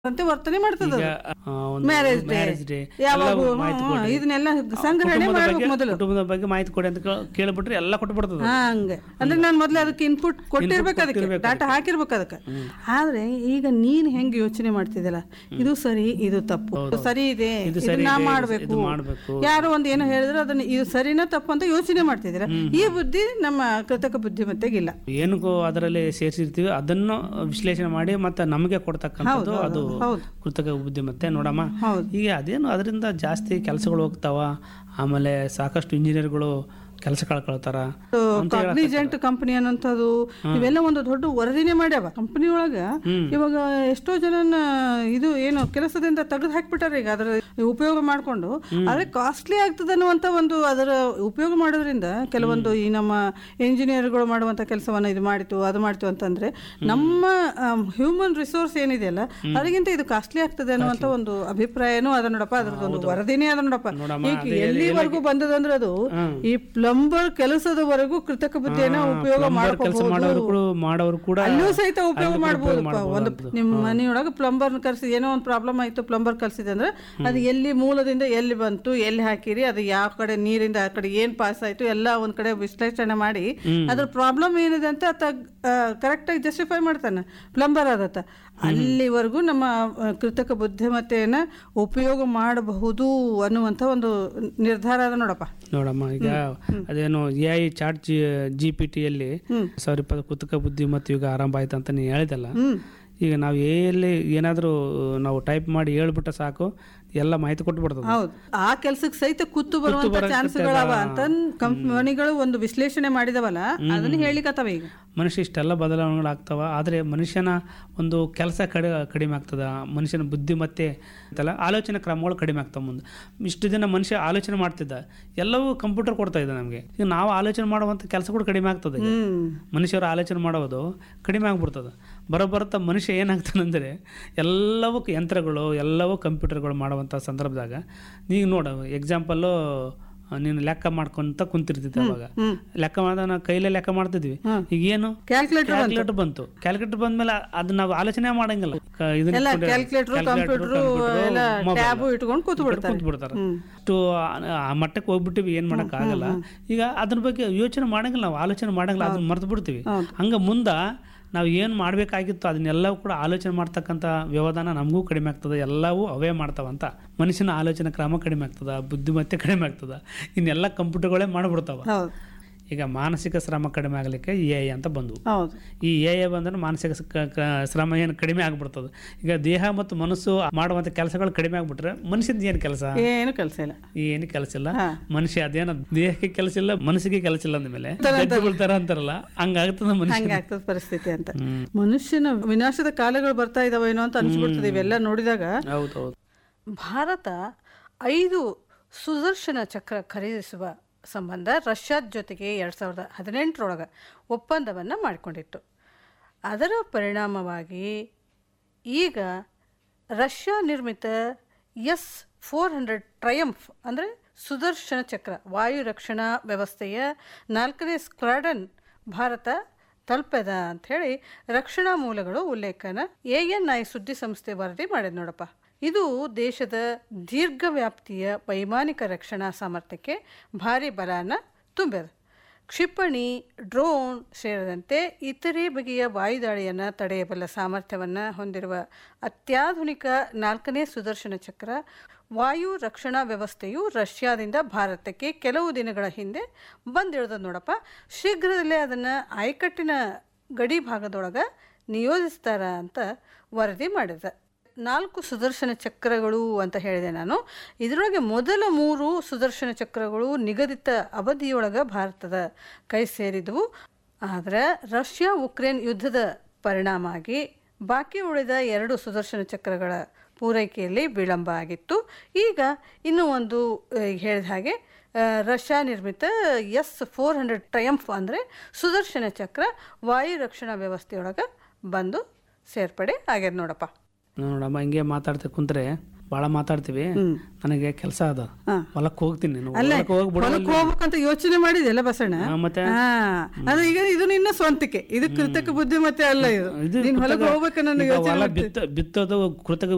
ಅಂತ ವರ್ತನೆ ಮಾಡ್ತದ ಈಗ ಆ, ಒಂದು ಮ್ಯಾರೇಜ್ ಡೇ ಮ್ಯಾರೇಜ್ ಡೇ ಯಾವಾಗ ಎಲ್ಲ ಮಾಹಿತಿ ಹ್ಮ್, ಕೊಡ್ರಿ. ಇದನ್ನೆಲ್ಲ ಸಂಗ್ರಹಣೆ ಕುಟುಂಬದ ಮಾಡ್ಬೇಕು ಬಗ್ಗೆ- ಮೊದಲು ಕುಟುಂಬದ ಬಗ್ಗೆ ಮಾಹಿತಿ ಕೊಡಿ ಅಂತ ಕೇಳ್- ಕೇಳ್ಬಿಟ್ರೆ ಎಲ್ಲ ಕೊಟ್ಬಿಡ್ತದ ಹಾ, ಹಂಗೆ ಅಂದ್ರೆ ನಾನು ಮೊದಲು ಅದಕ್ಕೆ ಇನ್ಪುಟ್ ಕೊಟ್ಟಿರ್ಬೇಕು ಅದಕ್ಕೆ ಕೊಟ್ಟಿರ್ಬೇಕು ಡಾಟಾ ಹಾಕಿರ್ಬೇಕು ಅದಕ್ಕೆ ಆದ್ರೆ ಈಗ ನೀನ್ ಹೆಂಗ್ ಯೋಚನೆ ಮಾಡ್ತಿದ್ದಲ್ಲ ಇದು ಸರಿ ಇದು ತಪ್ಪು ಇದು ಸರಿ ಇದೆ ಇದು ಇದು ಸರಿ ನಾ ಇದೆ, ಇದು- ಮಾಡ್ಬೇಕು ಇದು ಮಾಡ್ಬೇಕು. ಯಾರೋ ಒಂದ್ ಏನೋ ಹೇಳಿದ್ರೆ ಅದನ್ನ ಇದು ಸರಿನಾ ತಪ್ಪು ಅಂತ ಯೋಚನೆ ಮಾಡ್ತಿದ್ದೀರಾ ಈ ಬುದ್ಧಿ ನಮ್ಮ ಕೃತಕ ಬುದ್ಧಿಮತ್ತೆಗಿಲ್ಲ ಏನಕ್ಕೂ ಅದರಲ್ಲಿ ಸೇರಿಸಿರ್ತೀವಿ ಅದನ್ನು ವಿಶ್ಲೇಷಣೆ ಮಾಡಿ ಮತ್ತೆ ನಮಗೆ ಕೊಡ್ತಕ್ಕಂಥದ್ದು ಅದು ಹೌದು. ಕೃತಕ ಬುದ್ಧಿಮತ್ತೆ ನೋಡಮ್ಮ ಹೌದು. ಈಗ ಅದೇನು ಅದರಿಂದ ಜಾಸ್ತಿ ಕೆಲಸಗಳು ಹೋಗ್ತಾವ ಆಮೇಲೆ ಸಾಕಷ್ಟು ಇಂಜಿನಿಯರ್ಗಳು ಕೆಲಸ ಕಳ್ಕೊಳ್ತಾರ ಕಾಗ್ನಿಜೆಂಟ್ ಕಂಪನಿ ಅನ್ನೋಂಥದ್ದು ಇವೆಲ್ಲ ಒಂದು ದೊಡ್ಡ ವರದಿನೇ ಮಾಡ್ಯಾವ ಕಂಪನಿ ಒಳಗ ಇವಾಗ ಎಷ್ಟೋ ಜನನ ಇದು ಏನು ಕೆಲಸದಿಂದ ತೆಗೆದು ಹಾಕ್ಬಿಟ್ಟಾರ ಈಗ ಅದರ ಉಪಯೋಗ ಮಾಡ್ಕೊಂಡು ಆದ್ರೆ ಕಾಸ್ಟ್ಲಿ ಆಗ್ತದೆ ಅನ್ನುವಂಥ ಒಂದು ಅದರ ಉಪಯೋಗ ಮಾಡೋದ್ರಿಂದ ಕೆಲವೊಂದು ಈ ನಮ್ಮ ಇಂಜಿನಿಯರ್ಗಳು ಮಾಡುವಂಥ ಕೆಲಸವನ್ನ ಇದು ಮಾಡಿತು ಅದು ಮಾಡ್ತು ಅಂತಂದ್ರೆ ನಮ್ಮ ಹ್ಯೂಮನ್ ರಿಸೋರ್ಸ್ ಏನಿದೆಯಲ್ಲ ಅದಕ್ಕಿಂತ ಇದು ಕಾಸ್ಟ್ಲಿ ಆಗ್ತದೆ ಅನ್ನುವಂಥ ಒಂದು ಅಭಿಪ್ರಾಯನೂ ಅದ ನೋಡಪ್ಪ ಅದ್ರದ್ದು ಒಂದು ವರದಿನೇ ಅದ ನೋಡಪ್ಪ ನೋಡಮ್ಮ, ಈಗ ಎಲ್ಲಿವರೆಗೂ ಬಂದದಂದ್ರೆ ಅದು ಈ ಪ್ಲಂಬರ್ ಕೆಲಸದವರೆಗೂ ಕೃತಕ ಬುದ್ಧಿಯನ್ನ ಉಪಯೋಗ ಕೆಲಸ ಮಾಡ್ಕೋಬಹುದು ಮಾಡೋರು ಕೂಡ ಮಾಡೋರು ಕೂಡ ಅಲ್ಲೂ ಸಹಿತ ಉಪಯೋಗ ಅಲ್ಲೂ ಮಾಡಬಹುದು ಮಾಡ್ಬೋದು ಒಂದು ಅಂತ. ನಿಮ್ಮ ಮನೆಯೊಳಗೆ ಪ್ಲಂಬರ್ ಕರ್ಸಿ ಏನೋ ಒಂದು ಪ್ರಾಬ್ಲಮ್ ಆಯ್ತು ಪ್ಲಂಬರ್ ಕರ್ಸಿದೆ ಅಂದ್ರೆ ಅದು ಎಲ್ಲಿ ಮೂಲದಿಂದ ಎಲ್ಲಿ ಬಂತು ಎಲ್ಲಿ ಹಾಕಿರಿ ಅದು ಯಾವ ಕಡೆ ನೀರಿಂದ ಆ ಕಡೆ ಏನ್ ಪಾಸ್ ಆಯ್ತು ಎಲ್ಲ ಒಂದ್ ಕಡೆ ವಿಶ್ಲೇಷಣೆ ಮಾಡಿ ಅದ್ರ ಪ್ರಾಬ್ಲಮ್ ಏನಿದೆ ಅಂತ ಆತ ಕರೆಕ್ಟ್ ಆಗಿ ಜಸ್ಟಿಫೈ ಮಾಡ್ತಾನೆ ಪ್ಲಂಬರ್ ಆದತ್ತ ಅಲ್ಲಿವರೆಗೂ ನಮ್ಮ ಆ, ಕೃತಕ ಬುದ್ಧಿಮತ್ತೆಯನ್ನ ಉಪಯೋಗ ಮಾಡಬಹುದು ಅನ್ನುವಂಥ ಒಂದು ನಿರ್ಧಾರ ಅದ ನೋಡಪ್ಪ ನೋಡಮ್ಮ ಈಗ ಅದೇನು A I chat G G P ಟಿಯಲ್ಲಿ ಸಾವಿರ ಇಪ್ಪತ್ತು ಕೃತಕ ಬುದ್ಧಿ ಮತ್ತು ಈಗ ಆರಂಭ ಆಯ್ತು ಅಂತ ನೀನು ಹೇಳಿದಲ್ಲ ಈಗ ನಾವು ಎಲ್ಲಿ ಏನಾದರೂ ನಾವು ಟೈಪ್ ಮಾಡಿ ಹೇಳ್ಬಿಟ್ಟ ಸಾಕು ಎಲ್ಲ ಮಾಹಿತಿ ಕೊಟ್ಬಿಡ್ತದೆ ಹೌದು ಆ ಕೆಲ್ಸಕ್ಕೆ ಸಹಿತ ಕುತ್ತು ಬರುವಂತ ಬರಕ್ಕೆ ಚಾನ್ಸ್ಗಳವ ಅಂತ ಕಂಪನಿಗಳು ಒಂದು ವಿಶ್ಲೇಷಣೆ ಮಾಡಿದವಲ್ಲ ಅದನ್ನ ಹೇಳಿಕತ್ತವ ಈಗ ಮನುಷ್ಯ ಇಷ್ಟೆಲ್ಲ ಬದಲಾವಣೆಗಳಾಗ್ತಾವ ಆದರೆ ಮನುಷ್ಯನ ಒಂದು ಕೆಲಸ ಕಡಿ ಕಡಿಮೆ ಆಗ್ತದ ಮನುಷ್ಯನ ಬುದ್ಧಿಮತ್ತೆ ಅಂತಲ್ಲ ಆಲೋಚನೆ ಕ್ರಮಗಳು ಕಡಿಮೆ ಆಗ್ತಾವ ಮುಂದೆ ಇಷ್ಟು ದಿನ ಮನುಷ್ಯ ಆಲೋಚನೆ ಮಾಡ್ತಿದ್ದ ಎಲ್ಲವೂ ಕಂಪ್ಯೂಟರ್ ಕೊಡ್ತಾ ಇದೆ ನಮಗೆ ಈಗ ನಾವು ಆಲೋಚನೆ ಮಾಡುವಂಥ ಕೆಲಸ ಕೂಡ ಕಡಿಮೆ ಆಗ್ತದೆ ಈಗ. ಹ್ಮ್ ಮನುಷ್ಯರು ಆಲೋಚನೆ ಮಾಡೋದು ಕಡಿಮೆ ಆಗ್ಬಿಡ್ತದೆ ಬರೋಬರ್ತಾ ಮನುಷ್ಯ ಏನಾಗ್ತಾನಂದರೆ ಎಲ್ಲವೂ ಯಂತ್ರಗಳು ಎಲ್ಲವೂ ಕಂಪ್ಯೂಟರ್ಗಳು ಮಾಡುವಂಥ ಸಂದರ್ಭದಾಗ ನೀವು ನೋಡು ಎಕ್ಸಾಂಪಲ್ಲು ನೀನು ಲೆಕ್ಕ ಮಾಡ್ಕೊಂತ ಕುಂತಿರ್ತಿದ್ದೆ ಅವಾಗ ಲೆಕ್ಕ ಮಾಡಿದಾಗ ನಾವು ಕೈಲೇ ಲೆಕ್ಕ ಮಾಡ್ತಿದ್ವಿ ಈಗ ಏನು ಕ್ಯಾಲ್ಕುಲೇಟರ್ ಕ್ಯಾಲ್ಕುಲೇಟರ್ ಬಂತು ಕ್ಯಾಲ್ಕುಲೇಟರ್ ಬಂದ್ಮೇಲೆ ಅದು ನಾವು ಆಲೋಚನೆ ಮಾಡಂಗಿಲ್ಲ ಕ- ಇದನ್ನ ಎಲ್ಲ ಇಟ್ಕೊಂಡು- ಕ್ಯಾಲ್ಕುಲೇಟರ್ calculator, ಕಂಪ್ಯೂಟರ್ computer, ಎಲ್ಲ mobile. ಟ್ಯಾಬು ಇಟ್ಕೊಂಡು ಕೂತು ಬಿಡ್ತಾರೆ ಕುಂತ್ ಬಿಡ್ತಾರೆ ಅಷ್ಟು ಆ- ಆ ಮಟ್ಟಕ್ಕೆ ಹೋಗ್ಬಿಟ್ಟಿವಿ ಏನ್ ಮಾಡಕ್ ಆಗಲ್ಲ ಈಗ ಅದ್ರ ಬಗ್ಗೆ ಯೋಚನೆ ಮಾಡಂಗಿಲ್ಲ ನಾವು ಆಲೋಚನೆ ಮಾಡಂಗಿಲ್ಲ ಅದನ್ನ ಮರ್ತು ಬಿಡ್ತೀವಿ ಹಂಗ ಮುಂದ ನಾವು ಏನು ಮಾಡಬೇಕಾಗಿತ್ತು ಅದನ್ನೆಲ್ಲವೂ ಕೂಡ ಆಲೋಚನೆ ಮಾಡ್ತಕ್ಕಂಥ ವ್ಯವಧಾನ ನಮಗೂ ಕಡಿಮೆ ಆಗ್ತದೆ ಎಲ್ಲವೂ ಅವೇ ಮಾಡ್ತಾವಂತ ಮನುಷ್ಯನ ಆಲೋಚನೆ ಕ್ರಮ ಕಡಿಮೆ ಆಗ್ತದ ಬುದ್ಧಿಮತ್ತೆ ಕಡಿಮೆ ಆಗ್ತದ ಇನ್ನೆಲ್ಲ ಕಂಪ್ಯೂಟರ್ಗಳೇ ಮಾಡ್ಬಿಡ್ತಾವ ಹೌದು ಈಗ ಮಾನಸಿಕ ಶ್ರಮ ಕಡಿಮೆ ಆಗಲಿಕ್ಕೆ ಎ ಐ ಅಂತ ಬಂದವು ಹೌದು ಈ ಎ ಐ ಬಂದ್ರೆ ಮಾನಸಿಕ ಸ- ಕ- ಕ- ಶ್ರಮ ಏನು ಕಡಿಮೆ ಆಗ್ಬಿಡ್ತದೆ ಈಗ ದೇಹ ಮತ್ತು ಮನಸ್ಸು ಮಾಡುವಂಥ ಕೆಲಸಗಳು ಕಡಿಮೆ ಆಗ್ಬಿಟ್ರೆ ಮನುಷ್ಯದ ಏನು ಕೆಲಸ ಏನು ಕೆಲಸ ಇಲ್ಲ ಏನು ಕೆಲಸ ಇಲ್ಲ ಹಾ. ಮನುಷ್ಯ ಅದೇನ ದೇಹಕ್ಕೆ ಕೆಲಸ ಇಲ್ಲ ಮನಸ್ಸಿಗೆ ಕೆಲಸ ಇಲ್ಲ ಅಂದಮೇಲೆ ಗಡ್ಡೆ ಬೀಳ್ತಾರ ಅಂತಾರಲ್ಲ ಹಂಗಾಗ್ತದ ಮನುಷ್ಯ ಹಂಗಾಗ್ತದ ಪರಿಸ್ಥಿತಿ ಅಂತ ಮನುಷ್ಯನ ವಿನಾಶದ ಕಾಲಗಳು ಬರ್ತಾ ಇದಾವೇನೋ ಅಂತ ಅನ್ಸ್ಬಿಡ್ತದೆ ಇವೆಲ್ಲ ನೋಡಿದಾಗ ಹೌದು ಹೌದು ಭಾರತ ಐದು ಸುದರ್ಶನ ಚಕ್ರ ಖರೀದಿಸುವ ಸಂಬಂಧ ರಷ್ಯಾದ ಜೊತೆಗೆ ಎರಡು ಸಾವಿರದ ಹದಿನೆಂಟರೊಳಗೆ ಒಪ್ಪಂದವನ್ನು ಮಾಡಿಕೊಂಡಿತ್ತು ಅದರ ಪರಿಣಾಮವಾಗಿ ಈಗ ರಷ್ಯಾ ನಿರ್ಮಿತ ಎಸ್ ಫೋರ್ ಹಂಡ್ರೆಡ್ ಟ್ರಯಂಫ್ ಅಂದರೆ ಸುದರ್ಶನ ಚಕ್ರ ವಾಯು ರಕ್ಷಣಾ ವ್ಯವಸ್ಥೆಯ ನಾಲ್ಕನೇ ಸ್ಕ್ವಾಡನ್ ಭಾರತ ತಲುಪದ ಅಂಥೇಳಿ ರಕ್ಷಣಾ ಮೂಲಗಳು ಉಲ್ಲೇಖನ ಎ ಎನ್ ಐ ಸುದ್ದಿ ಸಂಸ್ಥೆ ವರದಿ ಮಾಡಿದ್ ನೋಡಪ್ಪ ಇದು ದೇಶದ ದೀರ್ಘ ವ್ಯಾಪ್ತಿಯ ವೈಮಾನಿಕ ರಕ್ಷಣಾ ಸಾಮರ್ಥ್ಯಕ್ಕೆ ಭಾರಿ ಬಲಾನ ತುಂಬಿದೆ ಕ್ಷಿಪಣಿ ಡ್ರೋನ್ ಸೇರಿದಂತೆ ಇತರೆ ಬಗೆಯ ವಾಯುದಾಳಿಯನ್ನು ತಡೆಯಬಲ್ಲ ಸಾಮರ್ಥ್ಯವನ್ನು ಹೊಂದಿರುವ ಅತ್ಯಾಧುನಿಕ ನಾಲ್ಕನೇ ಸುದರ್ಶನ ಚಕ್ರ ವಾಯು ರಕ್ಷಣಾ ವ್ಯವಸ್ಥೆಯು ರಷ್ಯಾದಿಂದ ಭಾರತಕ್ಕೆ ಕೆಲವು ದಿನಗಳ ಹಿಂದೆ ಬಂದಿಳಿದ ನೋಡಪ್ಪ ಶೀಘ್ರದಲ್ಲೇ ಅದನ್ನು ಆಯಕಟ್ಟಿನ ಗಡಿ ಭಾಗದೊಳಗೆ ನಿಯೋಜಿಸ್ತಾರ ಅಂತ ವರದಿ ಮಾಡಿದೆ ನಾಲ್ಕು ಸುದರ್ಶನ ಚಕ್ರಗಳು ಅಂತ ಹೇಳಿದೆ ನಾನು ಇದರೊಳಗೆ ಮೊದಲ ಮೂರು ಸುದರ್ಶನ ಚಕ್ರಗಳು ನಿಗದಿತ ಅವಧಿಯೊಳಗೆ ಭಾರತದ ಕೈ ಸೇರಿದವು ಆದರೆ ರಷ್ಯಾ ಉಕ್ರೇನ್ ಯುದ್ಧದ ಪರಿಣಾಮ ಆಗಿ ಬಾಕಿ ಉಳಿದ ಎರಡು ಸುದರ್ಶನ ಚಕ್ರಗಳ ಪೂರೈಕೆಯಲ್ಲಿ ವಿಳಂಬ ಆಗಿತ್ತು ಈಗ ಇನ್ನೂ ಒಂದು ಆ, ಹೇಳಿದ ಹಾಗೆ ಆ, ರಷ್ಯಾ ನಿರ್ಮಿತ ಎಸ್ ಫೋರ್ ಹಂಡ್ರೆಡ್ ಟ್ರಯಂಫ್ ಅಂದರೆ ಸುದರ್ಶನ ಚಕ್ರ ವಾಯು ರಕ್ಷಣಾ ವ್ಯವಸ್ಥೆಯೊಳಗೆ ಬಂದು ಸೇರ್ಪಡೆ ಆಗ್ಯದ ನೋಡಪ್ಪ ನೋಡಮ್ಮ ಹಿಂಗೆ ಮಾತಾಡ್ತಾ ಕುಂತ್ರೆ ಭಾಳ ಮಾತಾಡ್ತೀವಿ ನನಗೆ ಕೆಲಸ ಅದ ಹಾ. ಹೊಲಕ್ಕೆ ಹೋಗ್ತೀನಿ ನಾನು ಅಲ್ಲೇ ಹೊಲಕ್ಕೆ ಹೋಗಿ ಹೊಲಕ್ಕೆ ಹೋಗ್ಬೇಕಂತ ಯೋಚನೆ ಮಾಡಿದೆಲ್ಲ ಬಸಣ್ಣ ಮತ್ತೆ ಹಾ ಅದು ಈಗ ಇದು ನಿನ್ನ ಸ್ವಂತಿಕೆ ಇದು ಕೃತಕ ಬುದ್ಧಿಮತ್ತೆ ಅಲ್ಲ ಇದು ಇದು ನೀನ್ ಹೊಲಕ್ಕೆ ಹೋಗ್ಬೇಕು ನನ್ನ ಈಗ ಯೋಚನೆ ಹೊಲ ಮಾಡ್ತಿ- ಬಿತ್ತ ಬಿತ್ತೋದು ಕೃತಕ